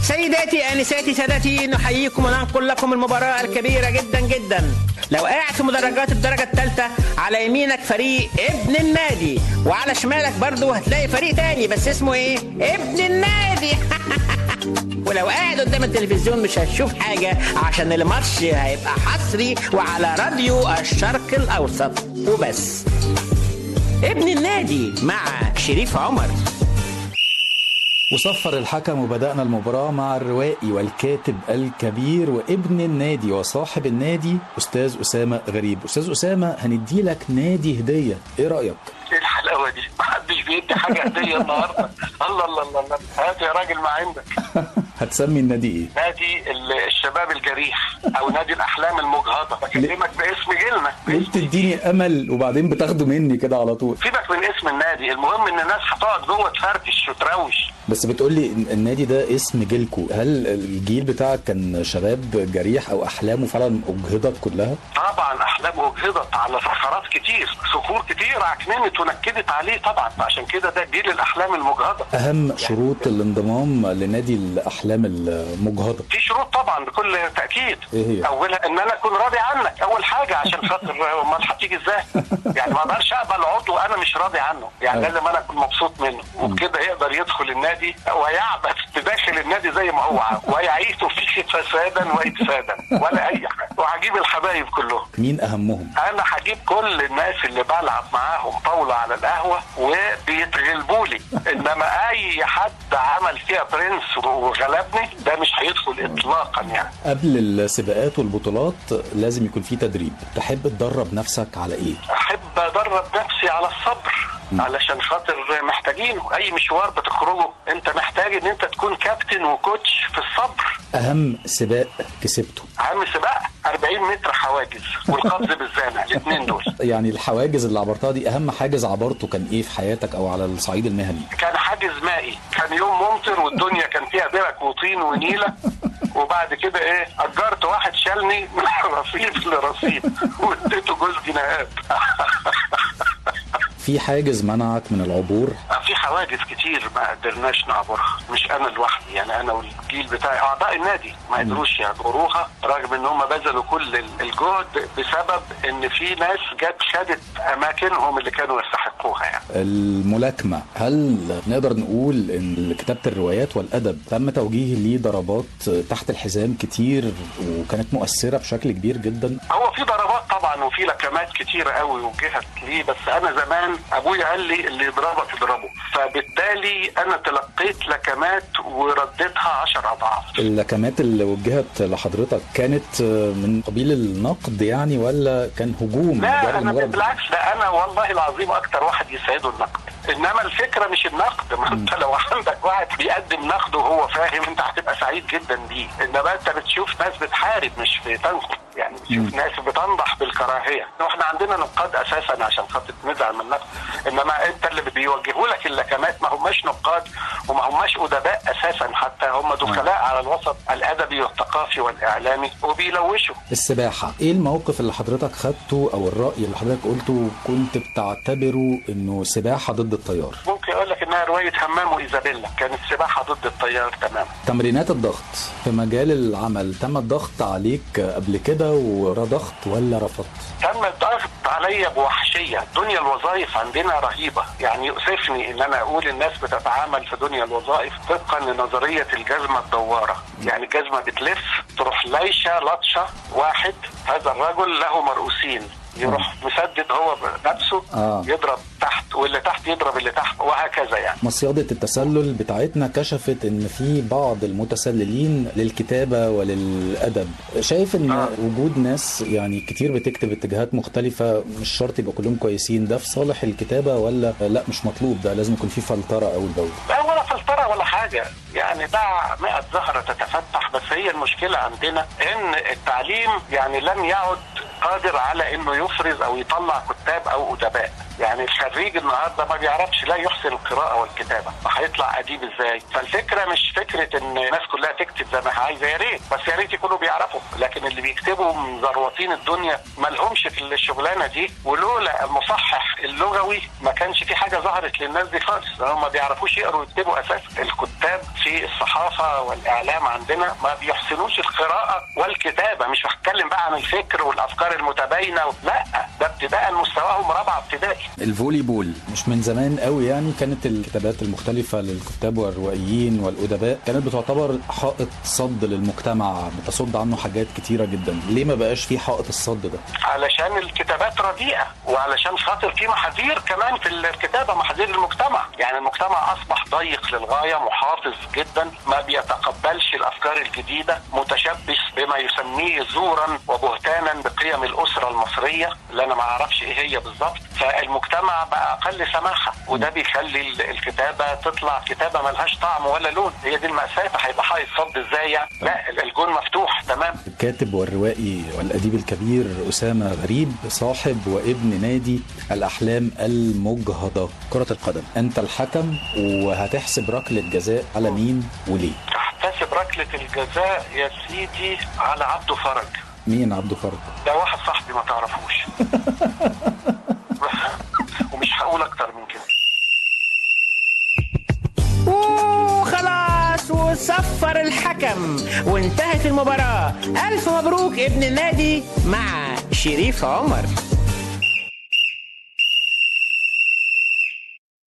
سيداتي انساتي سادتي نحييكم وننقل لكم المباراه الكبيره جدا جدا لو قاعد في مدرجات الدرجه الثالثه على يمينك فريق ابن النادي وعلى شمالك برضو هتلاقي فريق تاني بس اسمه ايه ابن النادي ولو قاعد قدام التلفزيون مش هتشوف حاجة عشان الماتش هيبقى حصري وعلى راديو الشرق الأوسط وبس ابن النادي مع شريف عمر وصفر الحكم وبدأنا المباراة مع الروائي والكاتب الكبير وابن النادي وصاحب النادي أستاذ أسامة غريب أستاذ أسامة هنديلك نادي هدية إيه رأيك؟ ايه الحلاوه دي؟ محدش بيدي حاجه هديه النهارده الله الله الله الله هات يا راجل ما عندك هتسمي النادي إيه؟ نادي ال- الشباب الجريح او نادي الاحلام المجهضه بكلمك باسم جيلنا ليه بتديني أمل وبعدين بتاخده مني كده على طول سيبك من اسم النادي المهم ان الناس هتقعد جوه تفرفش وتروش بس بتقولي إن النادي ده اسم جيلكو هل الجيل بتاعك كان شباب جريح أو أحلامه فعلا أجهضت كلها؟ طبعا احلامه اجهضت على فقرات كتير صخور كتير عكننت ونكدت عليه طبعا عشان كده ده جيل الاحلام المجهضه أهم شروط الانضمام لنادي الأحلام المجهضة في شروط طبعا بكل تاكيد إيه هي؟ اولها ان انا اكون راضي عنك اول حاجه عشان خاطر امال هتيجي ازاي يعني ما اقدرش اقبل عضو انا مش راضي عنه يعني أيوة. لازم انا اكون مبسوط منه وبكده يقدر يدخل النادي ويعبث بداخل النادي زي ما هو عاوز ويعيش فيه فسادا وافسادا ولا اي حاجه وهجيب الحبايب كلهم مين أهمهم؟ انا هجيب كل الناس اللي بلعب معاهم طاوله على القهوه وبيتغلبوا لي انما اي حد عمل فيها برنس وغلبني ده مش هيدخل اطلاقا يعني قبل السباقات والبطولات لازم يكون في تدريب تحب تدرب نفسك على ايه احب ادرب نفسي على الصبر علشان خاطر محتاجينه اي مشوار بتخرجه انت محتاج ان انت تكون كابتن وكوتش في الصبر اهم سباق كسبته اهم سباق 40 متر حواجز والقفز بالزانه الاثنين دول يعني الحواجز اللي عبرتها دي اهم حاجز عبرته كان ايه في حياتك او على الصعيد المهني كان حاجز مائي كان يوم ممطر والدنيا كان فيها برك وطين ونيله وبعد كده ايه اجرت واحد شالني من رصيف لرصيف واديته جوز جنيهات في حاجز منعك من العبور في حواجز كتير ما قدرناش نعبرها مش انا لوحدي يعني انا والجيل بتاعي اعضاء النادي ما قدروش يعبروها رغم ان هم بذلوا كل الجهد بسبب ان في ناس جت خدت اماكنهم اللي كانوا يستحقوها يعني الملاكمة هل نقدر نقول ان كتابة الروايات والادب تم توجيه ليه ضربات تحت الحزام كتير وكانت مؤثرة بشكل كبير جدا هو في ضربات طبعا وفي لكمات كتير قوي وجهت ليه بس انا زمان ابويا قال لي اللي يضربك اضربه فبالتالي انا تلقيت لكمات ورديتها عشر اضعاف اللكمات اللي وجهت لحضرتك كانت من قبيل النقد يعني ولا كان هجوم لا مجرد- انا مجرد- بالعكس ده انا والله العظيم اكتر واحد يسعده النقد انما الفكره مش النقد ما انت لو عندك واحد بيقدم نقد وهو فاهم انت هتبقى سعيد جدا بيه انما انت بتشوف ناس بتحارب مش بتنقد يعني بتشوف ناس بتنضح بالكراهيه واحنا عندنا نقاد اساسا عشان خاطر نزعل من النقد انما انت اللي بيوجهوا لك اللكمات ما هماش نقاد وما هماش ادباء اساسا حتى هم دخلاء على الوسط الادبي والثقافي والاعلامي وبيلوشوا السباحة ايه الموقف اللي حضرتك خدته او الرأي اللي حضرتك قلته كنت بتعتبره انه سباحة ضد التيار ممكن اقول لك انها روايه همام وايزابيلا كانت سباحه ضد التيار تماما تمرينات الضغط في مجال العمل تم الضغط عليك قبل كده ورضخت ولا رفضت تم الضغط عليا بوحشيه دنيا الوظائف عندنا رهيبه يعني يؤسفني ان انا اقول الناس بتتعامل في دنيا الوظائف طبقا لنظريه الجزمه الدواره يعني الجزمه بتلف تروح لايشه لطشه واحد هذا الرجل له مرؤوسين يروح مسدد هو بنفسه آه. يضرب تحت واللي تحت يضرب اللي تحت وهكذا يعني مصيدة التسلل بتاعتنا كشفت ان في بعض المتسللين للكتابة وللأدب شايف ان آه. وجود ناس يعني كتير بتكتب اتجاهات مختلفة مش شرط يبقى كلهم كويسين ده في صالح الكتابة ولا لا مش مطلوب ده لازم يكون في فلترة أول بأول لا ولا فلترة ولا حاجة يعني دع مئة زهرة تتفتح بس هي المشكلة عندنا ان التعليم يعني لم يعد قادر على انه يفرز او يطلع كتاب او ادباء يعني الخريج النهارده ما بيعرفش لا يحسن القراءه والكتابه فهيطلع اديب ازاي فالفكره مش فكره ان الناس كلها تكتب زي ما هي عايزه يا ريت بس يا ريت يكونوا بيعرفوا لكن اللي بيكتبوا مزروطين الدنيا ما لهمش في الشغلانه دي ولولا المصحح اللغوي ما كانش في حاجه ظهرت للناس دي خالص هم ما بيعرفوش يقروا ويكتبوا اساسا الكتاب في الصحافه والاعلام عندنا ما بيحسنوش القراءه والكتابه مش بتكلم بقى عن الفكر والافكار المتباينه لا ده ابتداء مستواهم رابعه ابتدائي الفولي بول مش من زمان قوي يعني كانت الكتابات المختلفة للكتاب والروائيين والأدباء كانت بتعتبر حائط صد للمجتمع بتصد عنه حاجات كتيرة جدا ليه ما بقاش في حائط الصد ده علشان الكتابات رديئه وعلشان خاطر في محاذير كمان في الكتابه محاذير المجتمع يعني المجتمع اصبح ضيق للغايه محافظ جدا ما بيتقبلش الافكار الجديده متشبث بما يسميه زورا وبهتانا بقيم الاسره المصريه اللي انا ما اعرفش ايه هي بالظبط فالمجتمع بقى اقل سماحه وده بيخلي ال- الكتابه تطلع كتابه ملهاش طعم ولا لون هي دي الماساه هيبقى حائط صد ازاي يعني لا الجون مفتوح تمام الكاتب والروائي والأديب الكبير أسامة غريب صاحب وابن نادي الأحلام المجهضة كرة القدم أنت الحكم وهتحسب ركلة جزاء على مين وليه تحتسب ركله الجزاء يا سيدي على عبده فرج مين عبده فرج ده واحد صاحبي ما تعرفوش ومش هقول اكتر من كده وخلاص وصفر الحكم وانتهت المباراة ألف مبروك ابن النادي مع شريف عمر